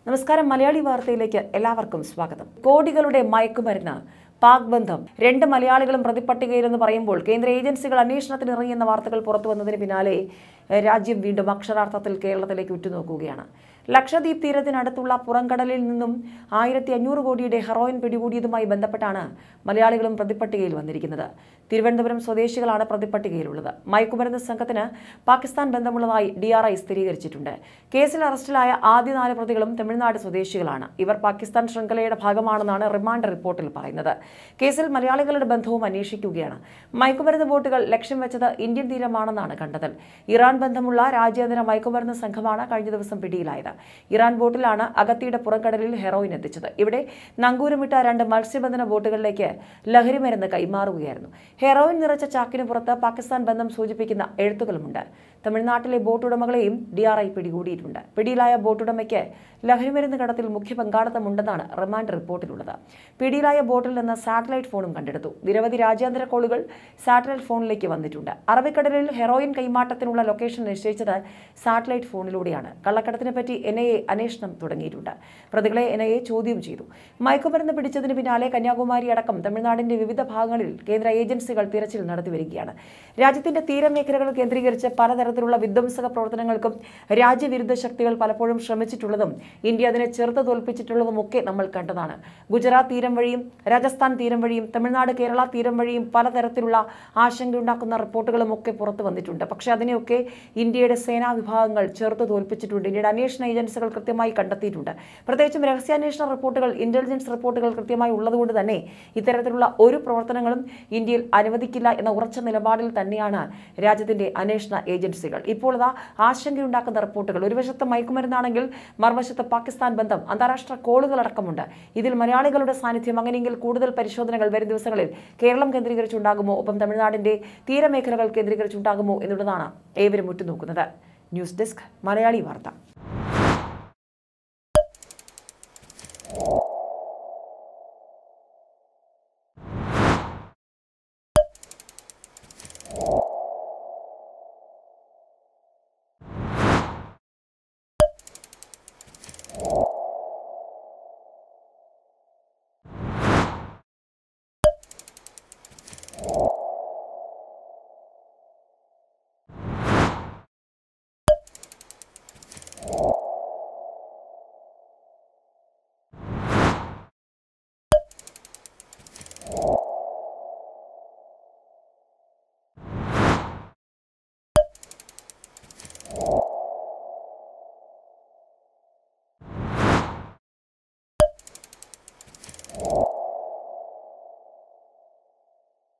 നമസ്കാരം മലയാളി വാർത്തയിലേക്ക് എല്ലാവർക്കും സ്വാഗതം കോടികളുടെ മയക്കുമരുന്ന് പാക് ബന്ധം രണ്ട് മലയാളികളും പ്രതിപ്പട്ടികയിലെന്ന് പറയുമ്പോൾ കേന്ദ്ര ഏജൻസികൾ അന്വേഷണത്തിന് ഇറങ്ങിയെന്ന വാർത്തകൾ പുറത്തു വന്നതിന് പിന്നാലെ ഏഹ്, രാജ്യം വീണ്ടും അക്ഷരാർത്ഥത്തിൽ കേരളത്തിലേക്ക് ഉറ്റുനോക്കുകയാണ് ലക്ഷദ്വീപ് തീരത്തിനടുത്തുള്ള പുറംകടലിൽ നിന്നും ആയിരത്തി അഞ്ഞൂറ് കോടിയുടെ ഹെറോയിൻ പിടികൂടിയതുമായി ബന്ധപ്പെട്ടാണ് മലയാളികളും പ്രതിപ്പട്ടികയിൽ വന്നിരിക്കുന്നത് തിരുവനന്തപുരം സ്വദേശികളാണ് പ്രതിപ്പട്ടികയിലുള്ളത് മയക്കുമരുന്ന് സംഘത്തിന് പാകിസ്ഥാൻ ബന്ധമുള്ളതായി ഡി ആർ ഐ സ്ഥിരീകരിച്ചിട്ടുണ്ട് കേസിൽ അറസ്റ്റിലായ ആദ്യ നാല് പ്രതികളും തമിഴ്നാട് സ്വദേശികളാണ് ഇവർ പാകിസ്ഥാൻ ശൃംഖലയുടെ ഭാഗമാണെന്നാണ് റിമാൻഡ് റിപ്പോർട്ടിൽ പറയുന്നത് കേസിൽ മലയാളികളുടെ ബന്ധവും അന്വേഷിക്കുകയാണ് മയക്കുമരുന്ന് ബോട്ടുകൾ ലക്ഷ്യം വെച്ചത് ഇന്ത്യൻ തീരമാണെന്നാണ് കണ്ടെത്തൽ ഇറാൻ ബന്ധമുള്ള രാജ്യാന്തര മയക്കുമരുന്ന് സംഘമാണ് കഴിഞ്ഞ ദിവസം പിടിയിലായത് ഇറാൻ ബോട്ടിലാണ് അഗത്തിയുടെ പുറംകടലിൽ ഹെറോയിൻ എത്തിച്ചത് ഇവിടെ നങ്കൂരമിട്ട രണ്ട് മത്സ്യബന്ധന ബോട്ടുകളിലേക്ക് ലഹരിമരുന്ന് കൈമാറുകയായിരുന്നു ഹെറോയിൻ നിറച്ച ചാക്കിന് പുറത്ത് പാകിസ്ഥാൻ ബന്ധം സൂചിപ്പിക്കുന്ന എഴുത്തുകളുമുണ്ട് തമിഴ്നാട്ടിലെ ബോട്ടുടമകളെയും ഡി ആർ ഐ പിടികൂടിയിട്ടുണ്ട് പിടിയിലായ ബോട്ടുടമയ്ക്ക് ലഹരിമരുന്ന് കടത്തിൽ മുഖ്യ പങ്കാളിത്തമുണ്ടെന്നാണ് റിമാൻഡ് റിപ്പോർട്ടിലുള്ളത് പിടിയിലായ ബോട്ടിൽ നിന്ന് സാറ്റലൈറ്റ് ഫോണും കണ്ടെടുത്തു നിരവധി രാജ്യാന്തര കോളുകൾ സാറ്റലൈറ്റ് ഫോണിലേക്ക് വന്നിട്ടുണ്ട് അറബിക്കടലിൽ ഹെറോയിൻ കൈമാറ്റത്തിനുള്ള ലൊക്കേഷൻ നിശ്ചയിച്ചത് സാറ്റലൈറ്റ് ഫോണിലൂടെയാണ് കള്ളക്കടത്തിനെ പറ്റി എൻ ഐ എ അന്വേഷണം തുടങ്ങിയിട്ടുണ്ട് പ്രതികളെ എൻ ഐ എ ചോദ്യം ചെയ്തു മയക്കുമരുന്ന് പിടിച്ചതിന് പിന്നാലെ കന്യാകുമാരി അടക്കം തമിഴ്നാടിന്റെ വിവിധ ഭാഗങ്ങളിൽ കേന്ദ്ര ഏജൻസികൾ തിരച്ചിൽ നടത്തിവരികയാണ് രാജ്യത്തിന്റെ തീരമേഖലകൾ കേന്ദ്രീകരിച്ച് പലതരത്തിലുള്ള വിധ്വംസക പ്രവർത്തനങ്ങൾക്കും രാജ്യവിരുദ്ധ ശക്തികൾ പലപ്പോഴും ശ്രമിച്ചിട്ടുള്ളതും ഇന്ത്യ അതിനെ ചെറുത്ത് തോൽപ്പിച്ചിട്ടുള്ളതുമൊക്കെ നമ്മൾ കണ്ടതാണ് ഗുജറാത്ത് തീരം വഴിയും രാജസ്ഥാൻ തീരം വഴിയും തമിഴ്നാട് കേരള തീരം വഴിയും പലതരത്തിലുള്ള ആശങ്കയുണ്ടാക്കുന്ന റിപ്പോർട്ടുകളും ഒക്കെ പുറത്തു വന്നിട്ടുണ്ട് പക്ഷേ അതിനെയൊക്കെ ഇന്ത്യയുടെ സേനാ വിഭാഗങ്ങൾ ചെറുത്ത് തോൽപ്പിച്ചിട്ടുണ്ട് ഇന്ത്യയുടെ അന്വേഷണ ഏജൻസികൾ കൃത്യമായി കണ്ടെത്തിയിട്ടുണ്ട് പ്രത്യേകിച്ചും രഹസ്യാന്വേഷണ റിപ്പോർട്ടുകൾ ഇന്റലിജൻസ് റിപ്പോർട്ടുകൾ കൃത്യമായി ഉള്ളതുകൊണ്ട് തന്നെ ഇത്തരത്തിലുള്ള ഒരു പ്രവർത്തനങ്ങളും ഇന്ത്യയിൽ അനുവദിക്കില്ല എന്ന ഉറച്ച നിലപാടിൽ തന്നെയാണ് രാജ്യത്തിന്റെ അന്വേഷണ ഏജൻസികൾ ഇപ്പോൾ ഇതാ ആശങ്കയുണ്ടാക്കുന്ന റിപ്പോർട്ടുകൾ ഒരു വശത്ത് മയക്കുമരുന്നാണെങ്കിൽ മറുവശത്ത് പാകിസ്ഥാൻ ബന്ധം അന്താരാഷ്ട്ര കോളുകൾ അടക്കമുണ്ട് ഇതിൽ മലയാളികളുടെ സാന്നിധ്യം അങ്ങനെയെങ്കിൽ കൂടുതൽ പരിശോധനകൾ വരും ദിവസങ്ങളിൽ കേരളം കേന്ദ്രീകരിച്ചുണ്ടാകുമോ ഒപ്പം തമിഴ്നാടിന്റെ തീരമേഖലകൾ കേന്ദ്രീകരിച്ചുണ്ടാകുമോ എന്നുള്ളതാണ് ഏവരും ഉറ്റുനോക്കുന്നത് ന്യൂസ് ഡെസ്ക് മലയാളി വാർത്ത